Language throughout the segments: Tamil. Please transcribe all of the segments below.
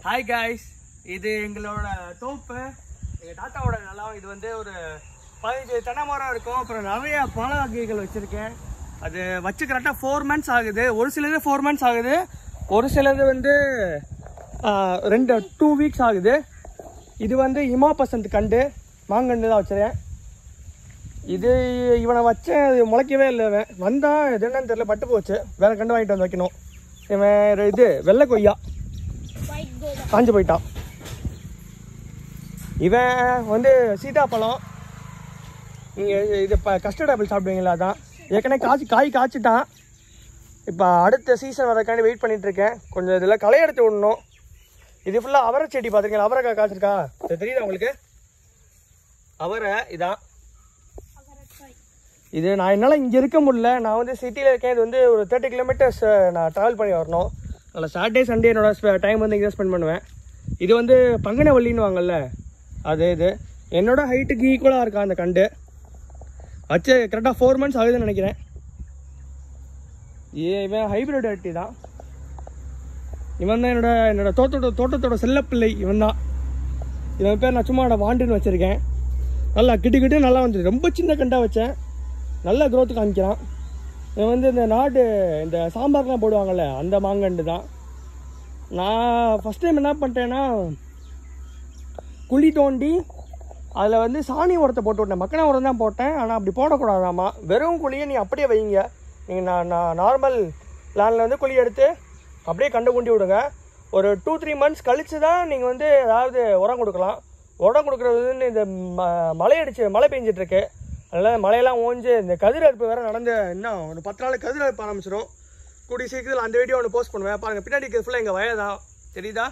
ஹாய் காய்ஸ் இது எங்களோட தோப்பு எங்கள் தாத்தாவோட நிலம் இது வந்து ஒரு பதினஞ்சு தென்னை மரம் இருக்கும் அப்புறம் நிறைய பழ வகைகள் வச்சுருக்கேன் அது வச்சு கரெக்டாக ஃபோர் மந்த்ஸ் ஆகுது ஒரு சிலது ஃபோர் மந்த்ஸ் ஆகுது ஒரு சிலது வந்து ஆஹ், ரெண்டு டூ வீக்ஸ் ஆகுது இது வந்து இமா பசந்த் கண்டு மாங்கண்டு தான் வச்சுருக்கேன் இது இவனை வச்சேன் அது முளைக்கவே இல்லை இவன் வந்தான் இது என்னன்னு தெரியல பட்டு போச்சு வேற கண்டு வாங்கிட்டு வந்து வைக்கணும் இவன் இது வெள்ளை கொய்யா காஞ்சு போயிட்டான் இவன் வந்து சீதாப்பழம் நீங்கள் இது இப்போ கஸ்டர்ட் ஆப்பிள் சாப்பிடுவீங்களா அதான் ஏற்கனவே காய்ச்சி காய் காய்ச்சிட்டான் இப்போ அடுத்த சீசன் வரக்காண்டி வெயிட் பண்ணிட்டு இருக்கேன் கொஞ்சம் இதில் களை எடுத்து விடணும் இது ஃபுல்லாக அவரை செடி பார்த்துருக்கீங்களா அவரைக்காய் காய்ச்சிருக்கா இது தெரியுதா உங்களுக்கு அவரை இதான் இது நான் என்னால் இங்கே இருக்க முடியல நான் வந்து சிட்டியில் இருக்கேன் இது வந்து ஒரு தேர்ட்டி கிலோமீட்டர்ஸ் நான் ட்ராவல் பண்ணி வரணும் அதில் சாட்டர்டே சண்டே என்னோட டைம் வந்து இங்கே ஸ்பெண்ட் பண்ணுவேன் இது வந்து பங்கனவள்ளின்னு வாங்கல்ல அது இது என்னோட ஹைட்டுக்கு ஈக்குவலாக இருக்கா அந்த கண்டு வச்சு கரெக்டாக ஃபோர் மந்த்ஸ் ஆகுதுன்னு நினைக்கிறேன் ஏ இவன் ஹைப்ரிட் வெட்டி தான் இவன் தான் என்னோட என்னோட தோட்டத்தோட தோட்டத்தோட செல்லப்பிள்ளை இவன் தான் இவன் பேர் நான் சும்மா என்னோட வாண்டுன்னு வச்சுருக்கேன் நல்லா கிட்டு கிட்டு நல்லா வந்துச்சு ரொம்ப சின்ன கண்டாக வச்சேன் நல்ல growth காமிக்கிறான் இவன் வந்து இந்த நாடு இந்த சாம்பார்லாம் போடுவாங்கல்ல அந்த மாங்கண்டு தான் நான் ஃபஸ்ட் டைம் என்ன பண்ணிட்டேன்னா குழி தோண்டி அதில் வந்து சாணி உரத்தை போட்டு விட்டேன் மக்கன உரம் தான் போட்டேன் ஆனால் அப்படி போடக்கூடாதாம்மா வெறும் குழியை நீ அப்படியே வைங்க நீங்கள் நான் நான் நார்மல் லேண்டில் வந்து குழி எடுத்து அப்படியே கண்டு கொண்டு விடுங்க ஒரு டூ த்ரீ மந்த்ஸ் கழித்து தான் நீங்கள் வந்து ஏதாவது உரம் கொடுக்கலாம் உரம் கொடுக்குறது வந்து இந்த ம- மழை அடிச்சு மழை பெஞ்சிட்டு இருக்கு அதனால் மழையெல்லாம் ஓஞ்சு இந்த கதிர் அறுப்பு வேறு நடந்து இன்னும் ஒரு பத்து நாள் கதிர் அறுப்பு ஆரம்பிச்சிடும் கூடிய சீக்கிரத்தில் அந்த வீடியோ ஒன்று போஸ்ட் பண்ணுவேன் பாருங்கள் பின்னாடி இருக்கிறது ஃபுல்லாக எங்கள் வயல் தான் தெரியுதா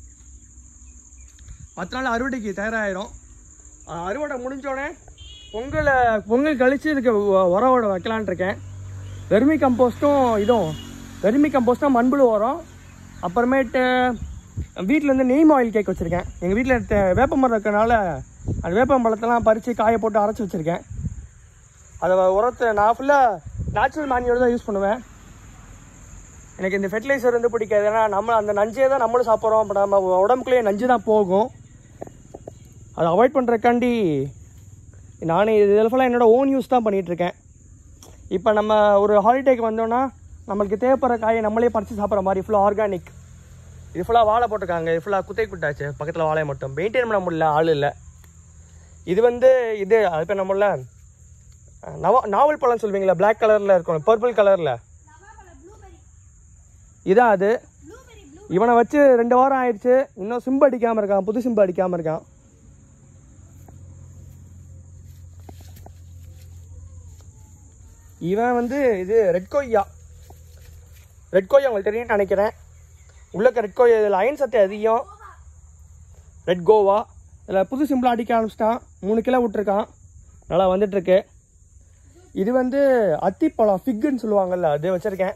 பத்து நாள் அறுவடைக்கு தயாராகிடும் அஹ் அறுவடை முடிஞ்சோடனே பொங்கலை பொங்கல் கழித்து இதுக்கு உ- உரம் விட வைக்கலான்னு இருக்கேன் வெர்மி கம்போஸ்ட்டும் இதுவும் வெர்மி கம்போஸ்ட்டும் மண்புழு உரம் அப்புறமேட்டு வீட்டில் வந்து நெய்ம் ஆயில் கேக் வச்சுருக்கேன் எங்கள் வீட்டில் வேப்ப மரம் இருக்கறனால அந்த வேப்ப மரத்தெல்லாம் பறித்து காய போட்டு அரைச்சி வச்சுருக்கேன் அதை உரத்தை நான் ஃபுல்லாக நேச்சுரல் மேன்யூர் தான் யூஸ் பண்ணுவேன் எனக்கு இந்த ஃபெர்டிலைசர் வந்து பிடிக்காது ஏன்னா நம்ம அந்த நஞ்சே தான் நம்மளும் சாப்பிட்றோம் அப்போ நம்ம உடம்புக்குள்ளேயே நஞ்சு தான் போகும் அதை அவாய்ட் பண்ணுறக்காண்டி நானே இதில் ஃபுல்லாக என்னோட ஓன் யூஸ் தான் பண்ணிகிட்டு இருக்கேன் இப்போ நம்ம ஒரு ஹாலிடேக்கு வந்தோன்னா நம்மளுக்கு தேவைப்படுற காயை நம்மளே பறித்து சாப்பிட்ற மாதிரி ஃபுல்லாக ஆர்கானிக் இது ஃபுல்லாக வாழை போட்டிருக்காங்க இது ஃபுல்லாக குத்தை குட்டாச்சு பக்கத்தில் வாழை மட்டும் மெயின்டைன் பண்ண முடியல ஆள் இல்லை இது வந்து இது அது பேர் நம்மள நவ நாவல் பழம் சொல்வீங்களா Black கலரில் இருக்கும் பர்பிள் கலரில் இதான் அது இவனை வச்சு ரெண்டு வாரம் ஆயிடுச்சு இன்னும் சிம்பு அடிக்காமல் இருக்கான் புது சிம்பு அடிக்காமல் இருக்கான் இவன் வந்து இது ரெட் கொய்யா ரெட் கொய்யா உங்களுக்கு தெரியும்னு நினைக்கிறேன் உள்ளக்க ரெட் கொய்யா இதில் அயன் சத்து அதிகம் ரெட் கோவா இதில் புது சிம்பிள் அடிக்க ஆரம்பிச்சிட்டான் மூணு கிலோ விட்டுருக்கான் நல்லா வந்துட்டுருக்கு இது வந்து அத்திப்பழம் ஃபிக்குன்னு சொல்லுவாங்கல்ல அது வச்சுருக்கேன்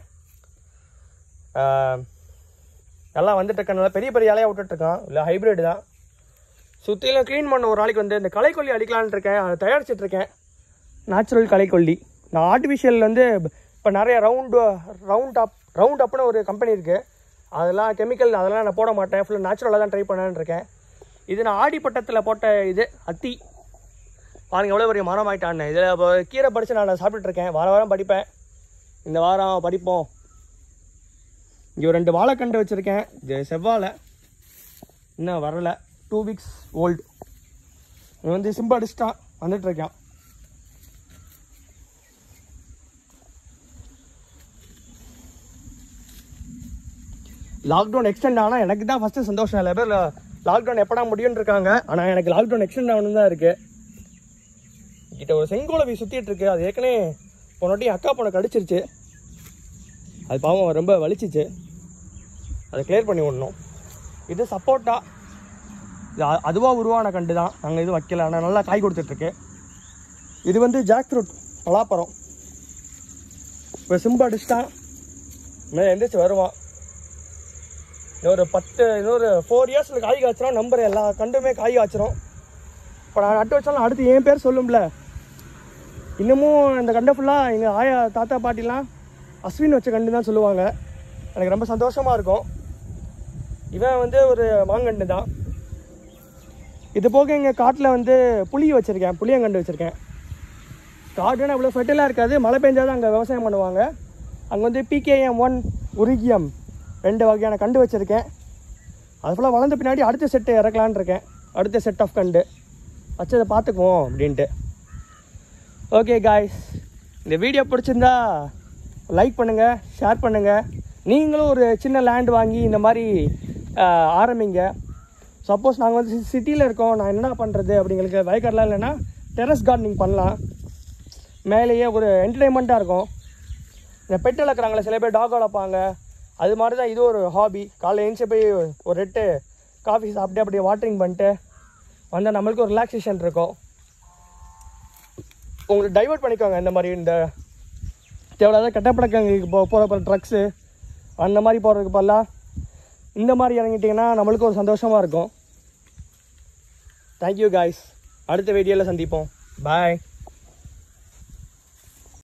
நல்லா வந்துட்டு இருக்கேன் நல்லா பெரிய பெரிய இலையாக விட்டுட்ருக்கான் இல்லை ஹைப்ரிட் தான் சுற்றிலும் க்ளீன் பண்ண ஒரு நாளைக்கு வந்து இந்த களைக்கொல்லி அடிக்கலான்னு இருக்கேன் அதை தயாரிச்சிட்டு இருக்கேன் நேச்சுரல் களைக்கொல்லி நான் ஆர்டிஃபிஷியல் வந்து இப்போ நிறைய ரவுண்டு ரவுண்ட் அப் ரவுண்ட் அப்னு ஒரு கம்பெனி இருக்குது அதெல்லாம் கெமிக்கல் அதெல்லாம் நான் போட மாட்டேன் ஃபுல்லாக நேச்சுரலாக தான் ட்ரை பண்ணலான்னு இருக்கேன் இது நான் ஆடிப்பட்டத்தில் போட்ட இது அத்தி பாருங்க எவ்வளோ பெரிய மரம் ஆயிட்டான்னு இதில் இப்போ கீரை படித்து நான் சாப்பிட்டுட்டு இருக்கேன் வார வாரம் படிப்பேன் இந்த வாரம் படிப்போம் இங்கே ஒரு ரெண்டு வாழைக்கண்டு வச்சுருக்கேன் இது செவ்வாழை இன்னும் வரல டூ வீக்ஸ் ஓல்டு இவன் வந்து சிம்பு அடிச்சிட்டான் வந்துட்டு இருக்கான் லாக்டவுன் எக்ஸ்டெண்ட் ஆனால் எனக்கு தான் ஃபஸ்ட்டு சந்தோஷம் இல்லை பேர் லாக்டவுன் எப்படா முடியும்னு இருக்காங்க ஆனால் எனக்கு லாக்டவுன் எக்ஸ்டெண்ட் ஆகணும் தான் இருக்குது கிட்ட ஒரு செங்கோலவி சுற்றிட்டு இருக்கு அது ஏற்கனவே போனட்டி அக்கா பொண்ணை கடிச்சிருச்சு அது பாவம் ரொம்ப வலிச்சிச்சு அதை கிளியர் பண்ணி விடணும் இது சப்போட்டா இது அ- அதுவா உருவான கண்டு தான் நாங்கள் இது வைக்கல ஆனால் நல்லா காய் கொடுத்துட்ருக்கு இது வந்து ஜாக் ஃப்ரூட் பலாப்பழம் இப்போ சிம்பு அடிச்சிட்டான் இன்னும் எந்திரிச்சு வருவான் இன்னொரு பத்து இன்னொரு ஃபோர் இயர்ஸில் காய் காய்ச்சிரும் நம்பர் எல்லா கண்டுமே காய் காய்ச்சிரும் இப்போ நான் நட்டு வச்சாலும் அடுத்து என் பேர் சொல்லும்ல இன்னமும் இந்த கண்டை ஃபுல்லாக எங்கள் ஆயா தாத்தா பாட்டிலாம் அஸ்வின் வச்ச கண்டு தான் சொல்லுவாங்க எனக்கு ரொம்ப சந்தோஷமாக இருக்கும் இவன் வந்து ஒரு மாங்கன்று தான் இது போக எங்கள் காட்டில் வந்து புளி வச்சுருக்கேன் புளியங்கண்டு வச்சுருக்கேன் காடுனா இவ்வளோ ஃபெர்டிலாக இருக்காது மழை பெஞ்சாதான் அங்கே விவசாயம் பண்ணுவாங்க அங்கே வந்து பிகேஎம் ஒன் உருகியம் ரெண்டு வகையான கண்டு வச்சுருக்கேன் அது ஃபுல்லாக வளர்ந்த பின்னாடி அடுத்த செட்டு இறக்கலான்னு இருக்கேன் அடுத்த செட் ஆஃப் கண்டு வச்சதை பார்த்துக்குவோம் அப்படின்ட்டு ஓகே காய்ஸ் இந்த வீடியோ பிடிச்சிருந்தா லைக் பண்ணுங்கள் ஷேர் பண்ணுங்கள் நீங்களும் ஒரு சின்ன லேண்ட் வாங்கி இந்த மாதிரி ஆஹ், ஆரம்பிங்க சப்போஸ் நாங்கள் வந்து சிட்டியில் இருக்கோம் நான் என்ன பண்ணுறது அப்படிங்களுக்கு வயக்காடெலாம் இல்லைன்னா டெரஸ் கார்டனிங் பண்ணலாம் மேலேயே ஒரு என்டர்டைன்மெண்ட்டாக இருக்கும் இந்த பெட் வளர்க்குறாங்களே சில பேர் டாக் வளர்ப்பாங்க அது மாதிரி தான் இது ஒரு ஹாபி காலைல எழுந்துச்சு போய் ஒரு ரெட்டு காஃபி சாப்பிட்டு அப்படியே வாட்டரிங் பண்ணிட்டு வந்தால் நம்மளுக்கு ஒரு ரிலாக்ஸேஷன் இருக்கும் உங்களுக்கு டைவர்ட் பண்ணிக்கோங்க இந்த மாதிரி இந்த தேவையில்லாத கட்டப்படக்கங்களுக்கு போ போகிற போகிற ட்ரக்ஸு அந்த மாதிரி போகிறதுக்கு பதிலாக இந்த மாதிரி இறங்கிட்டிங்கன்னா நம்மளுக்கு ஒரு சந்தோஷமாக இருக்கும் தேங்க்யூ காய்ஸ் அடுத்த வீடியோவில் சந்திப்போம் பாய்